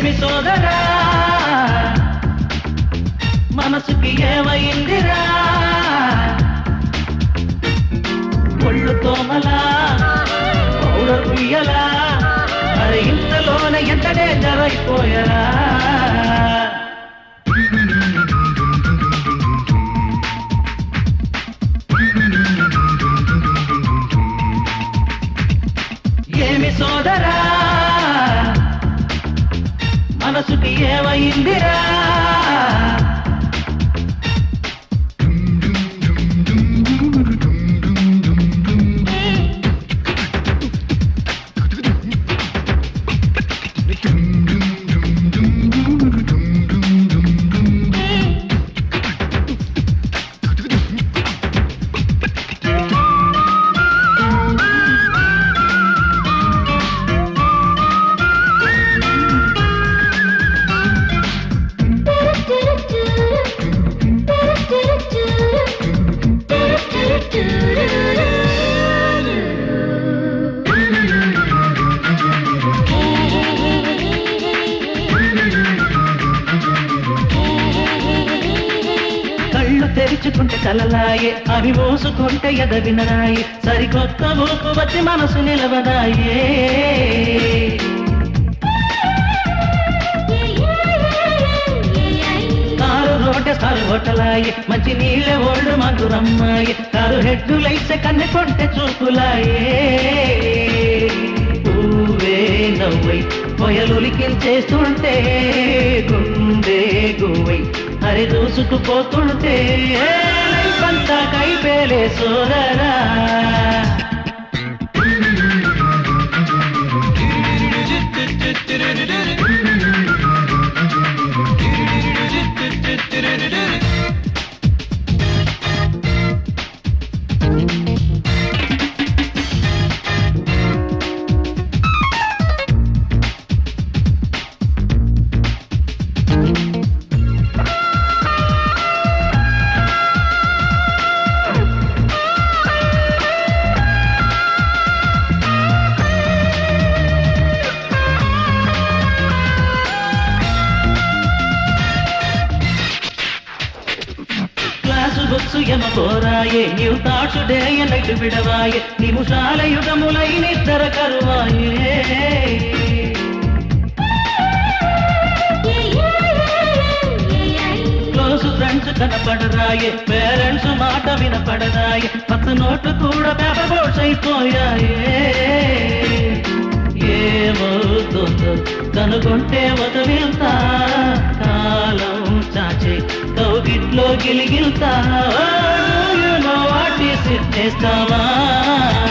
ఏమి సోదరా మనసుకి ఏమైందిరా ఒళ్ళు తోమలా పౌడర్ ఉయ్యలా మరి ఇంతలోన ఎంత డేంజర్ అయిపోయరా ఏమి సోదరా మనసుకి ఏమైందిరా కళ్ళు తెరుచుకుంటే కలలాయే అవి మోసుకుంటే ఎదవినరాయి సరికొత్త ఊపు వచ్చి మనసు నిలవదాయే కారు రోడ్డు కారు హోటలాయి మంచి నీళ్ళే ఓల్డ్ మధురమ్మాయి కారు హెడ్డు లైట్స్ కన్నె కొంటె చూపులాయే పువ్వే నవ్వై పొయలులికించేస్తుంటే గుండె గువ్వై హరి దూసుకుపోతుంటే లైఫ్ అంతా కైపేలే సోదరా క్లాసు బుక్సు ఎమ పోరాయే నీవు తాచు డేయ నైటు బిడవాయే నిముషాల యుగములై నిద్ర కరువాయే క్లోజ్ ఫ్రెండ్స్ కనపడరాయే పేరెంట్స్ మాట వినపడరాయే పచ్చ నోట్లు కూడా పేపర్ బోర్డ్స్ అయిపోయాయే ఏమవుతుందో కనుగొంటే వదిలిల్తా కాలం చాచే కౌగిట్లో గిలిగిల్తా వాటి చేస్తావా